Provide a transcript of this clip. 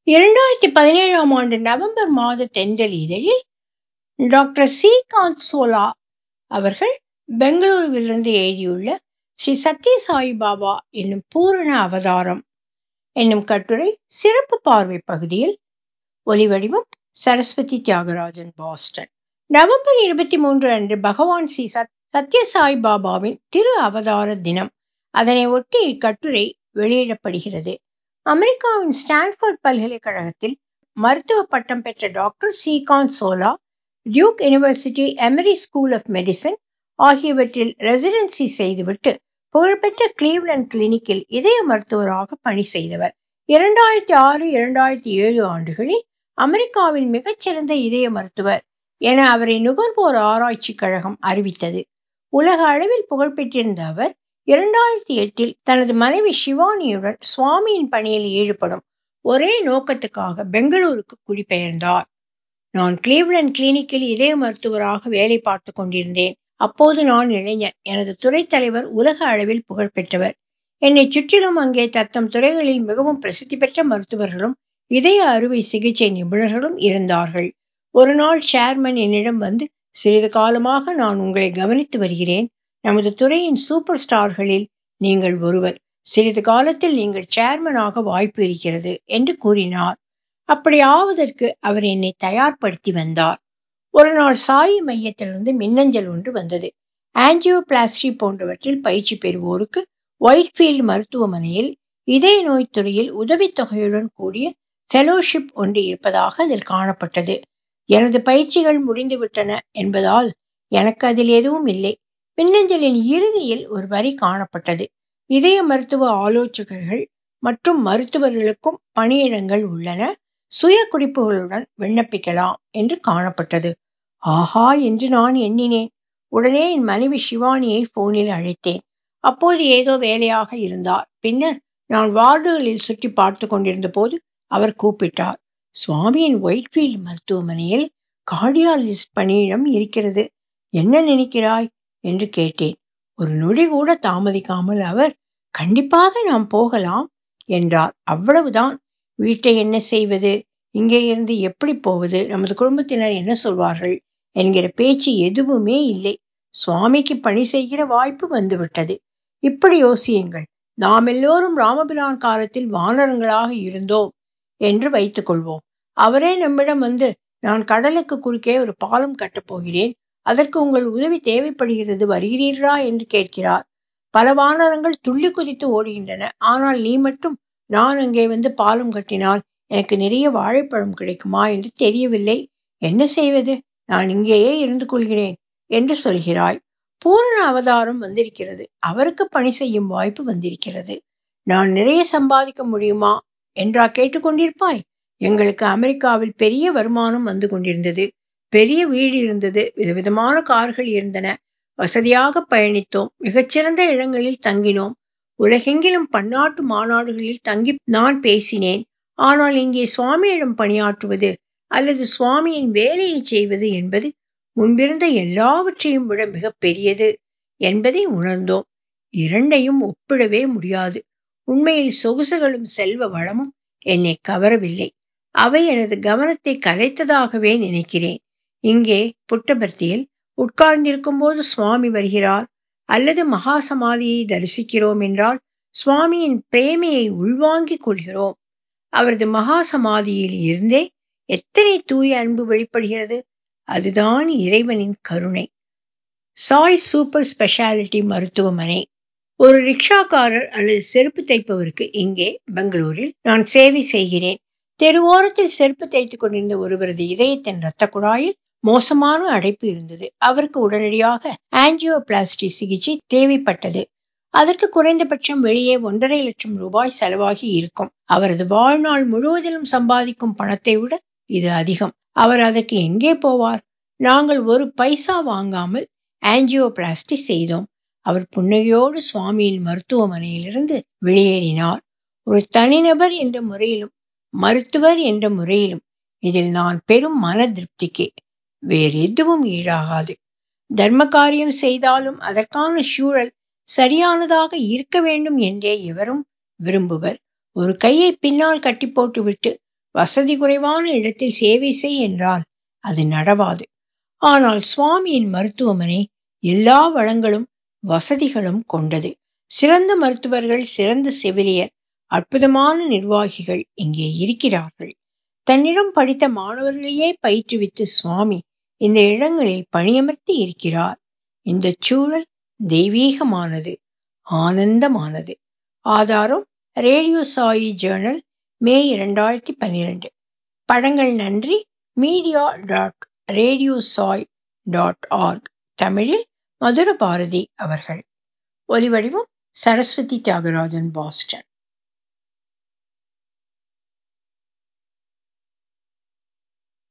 இரண்டாயிரத்தி பதினேழாம் ஆண்டு நவம்பர் மாத தென்றல் இதழில் டாக்டர் சி கான்சோலா அவர்கள் பெங்களூருவிலிருந்து எழுதியுள்ள ஸ்ரீ சத்ய சாய் பாபா என்னும் பூரண அவதாரம் என்னும் கட்டுரை சிறப்பு பார்வை பகுதியில் ஒலிவடிவம் சரஸ்வதி தியாகராஜன் பாஸ்டன் நவம்பர் இருபத்தி மூன்று அன்று பகவான் ஸ்ரீ சத் சத்ய சாய் பாபாவின் திரு அவதார தினம் அதனை ஒட்டி இக்கட்டுரை வெளியிடப்படுகிறது அமெரிக்காவின் ஸ்டான்ஃபோர்ட் பல்கலைக்கழகத்தில் மருத்துவ பட்டம் பெற்ற டாக்டர் சீகான் சோலா Duke University Emory School of Medicine ஆகியவற்றில் ரெசிடென்சி செய்துவிட்டு புகழ்பெற்ற கிளீவ்லண்ட் கிளினிக்கில் இதய மருத்துவராக பணி செய்தவர் இரண்டாயிரத்தி ஆறு இரண்டாயிரத்தி ஏழு ஆண்டுகளில் அமெரிக்காவின் மிகச்சிறந்த இதய மருத்துவர் என அவரை நுகர்வோர் ஆராய்ச்சி கழகம் அறிவித்தது உலக அளவில் புகழ்பெற்றிருந்த அவர் இரண்டாயிரத்தி எட்டில் தனது மனைவி சிவானியுடன் சுவாமியின் பணியில் ஈடுபடும் ஒரே நோக்கத்துக்காக பெங்களூருக்கு குடிபெயர்ந்தார் நான் கிளீவ்லண்ட் கிளினிக்கில் இதய மருத்துவராக வேலை பார்த்து கொண்டிருந்தேன் அப்போது நான் இளைஞர் எனது துறை தலைவர் உலக அளவில் புகழ்பெற்றவர் என்னை சுற்றிலும் அங்கே தத்தம் துறைகளில் மிகவும் பிரசித்தி பெற்ற மருத்துவர்களும் இதய அறுவை சிகிச்சை நிபுணர்களும் இருந்தார்கள் ஒரு நாள் சேர்மன் என்னிடம் வந்து சிறிது காலமாக நான் உங்களை கவனித்து வருகிறேன் நமது துறையின் சூப்பர் ஸ்டார்களில் நீங்கள் ஒருவர் சிறிது காலத்தில் நீங்கள் சேர்மனாக வாய்ப்பு இருக்கிறது என்று கூறினார் அப்படி ஆவதற்கு அவர் என்னை தயார்படுத்தி வந்தார் ஒரு நாள் சாயி மையத்திலிருந்து மின்னஞ்சல் ஒன்று வந்தது ஆன்ஜியோபிளாஸ்டி போன்றவற்றில் பயிற்சி பெறுவோருக்கு ஒயிட்ஃபீல்டு மருத்துவமனையில் இதய நோய் துறையில் உதவித்தொகையுடன் கூடிய ஃபெலோஷிப் ஒன்று இருப்பதாக அதில் காணப்பட்டது எனது பயிற்சிகள் முடிந்துவிட்டன என்பதால் எனக்கு அதில் எதுவும் இல்லை மின்னஞ்சலின் இறுதியில் ஒரு வரி காணப்பட்டது இதய மருத்துவ ஆலோசகர்கள் மற்றும் மருத்துவர்களுக்கும் பணியிடங்கள் உள்ளன சுய குறிப்புகளுடன் விண்ணப்பிக்கலாம் என்று காணப்பட்டது ஆஹா என்று நான் எண்ணினேன் உடனே என் மனைவி சிவானியை போனில் அழைத்தேன் அப்போது ஏதோ வேலையாக இருந்தார் பின்னர் நான் வார்டுகளில் சுற்றி பார்த்து கொண்டிருந்த போது அவர் கூப்பிட்டார் சுவாமியின் ஒயிட்ஃபீல்டு மருத்துவமனையில் கார்டியாலஜிஸ்ட் பணியிடம் இருக்கிறது என்ன நினைக்கிறாய் என்று கேட்டேன் ஒரு நொடி கூட தாமதிக்காமல் அவர் கண்டிப்பாக நாம் போகலாம் என்றார் அவ்வளவுதான் வீட்டை என்ன செய்வது இங்கே இருந்து எப்படி போவது நமது குடும்பத்தினர் என்ன சொல்வார்கள் என்கிற பேச்சு எதுவுமே இல்லை சுவாமிக்கு பணி செய்கிற வாய்ப்பு வந்துவிட்டது இப்படி யோசியுங்கள் நாம் எல்லோரும் ராமபிரான் காலத்தில் வானரங்களாக இருந்தோம் என்று வைத்துக் கொள்வோம் அவரே நம்மிடம் வந்து நான் கடலுக்கு குறுக்கே ஒரு பாலம் கட்டப் போகிறேன் அதற்கு உங்கள் உதவி தேவைப்படுகிறது வருகிறீர்களா என்று கேட்கிறார் பல வானரங்கள் துள்ளி குதித்து ஓடுகின்றன ஆனால் நீ மட்டும் நான் அங்கே வந்து பாலம் கட்டினால் எனக்கு நிறைய வாழைப்பழம் கிடைக்குமா என்று தெரியவில்லை என்ன செய்வது நான் இங்கேயே இருந்து கொள்கிறேன் என்று சொல்கிறாய் பூரண அவதாரம் வந்திருக்கிறது அவருக்கு பணி செய்யும் வாய்ப்பு வந்திருக்கிறது நான் நிறைய சம்பாதிக்க முடியுமா என்றா கேட்டுக்கொண்டிருப்பாய் எங்களுக்கு அமெரிக்காவில் பெரிய வருமானம் வந்து கொண்டிருந்தது பெரிய வீடு இருந்தது விதவிதமான கார்கள் இருந்தன வசதியாக பயணித்தோம் மிகச்சிறந்த இடங்களில் தங்கினோம் உலகெங்கிலும் பன்னாட்டு மாநாடுகளில் தங்கி நான் பேசினேன் ஆனால் இங்கே சுவாமியிடம் பணியாற்றுவது அல்லது சுவாமியின் வேலையை செய்வது என்பது முன்பிருந்த எல்லாவற்றையும் விட மிக பெரியது என்பதை உணர்ந்தோம் இரண்டையும் ஒப்பிடவே முடியாது உண்மையில் சொகுசுகளும் செல்வ வளமும் என்னை கவரவில்லை அவை எனது கவனத்தை கலைத்ததாகவே நினைக்கிறேன் இங்கே புட்டபர்த்தியில் உட்கார்ந்திருக்கும் போது சுவாமி வருகிறார் அல்லது மகா சமாதியை தரிசிக்கிறோம் என்றால் சுவாமியின் பிரேமையை உள்வாங்கிக் கொள்கிறோம் அவரது மகா சமாதியில் இருந்தே எத்தனை தூய அன்பு வெளிப்படுகிறது அதுதான் இறைவனின் கருணை சாய் சூப்பர் ஸ்பெஷாலிட்டி மருத்துவமனை ஒரு ரிக்ஷாக்காரர் அல்லது செருப்பு தைப்பவருக்கு இங்கே பெங்களூரில் நான் சேவை செய்கிறேன் தெருவோரத்தில் செருப்பு தைத்துக் கொண்டிருந்த ஒருவரது இதயத்தின் இரத்த குழாயில் மோசமான அடைப்பு இருந்தது அவருக்கு உடனடியாக ஆன்ஜியோபிளாஸ்டி சிகிச்சை தேவைப்பட்டது அதற்கு குறைந்தபட்சம் வெளியே ஒன்றரை லட்சம் ரூபாய் செலவாகி இருக்கும் அவரது வாழ்நாள் முழுவதிலும் சம்பாதிக்கும் பணத்தை விட இது அதிகம் அவர் அதற்கு எங்கே போவார் நாங்கள் ஒரு பைசா வாங்காமல் ஆன்ஜியோபிளாஸ்டி செய்தோம் அவர் புன்னகையோடு சுவாமியின் மருத்துவமனையிலிருந்து வெளியேறினார் ஒரு தனிநபர் என்ற முறையிலும் மருத்துவர் என்ற முறையிலும் இதில் நான் பெரும் மன திருப்திக்கு வேறு எதுவும் ஈடாகாது தர்ம காரியம் செய்தாலும் அதற்கான சூழல் சரியானதாக இருக்க வேண்டும் என்றே எவரும் விரும்புவர் ஒரு கையை பின்னால் கட்டி போட்டுவிட்டு வசதி குறைவான இடத்தில் சேவை செய் என்றால் அது நடவாது ஆனால் சுவாமியின் மருத்துவமனை எல்லா வளங்களும் வசதிகளும் கொண்டது சிறந்த மருத்துவர்கள் சிறந்த செவிலியர் அற்புதமான நிர்வாகிகள் இங்கே இருக்கிறார்கள் தன்னிடம் படித்த மாணவர்களையே பயிற்றுவித்து சுவாமி இந்த இடங்களில் பணியமர்த்தி இருக்கிறார் இந்த சூழல் தெய்வீகமானது ஆனந்தமானது ஆதாரம் ரேடியோ சாயி ஜேர்னல் மே இரண்டாயிரத்தி பன்னிரண்டு படங்கள் நன்றி media dot radio Sai dot org தமிழில் மதுர பாரதி அவர்கள் ஒலிவடிவம் சரஸ்வதி தியாகராஜன் பாஸ்டன்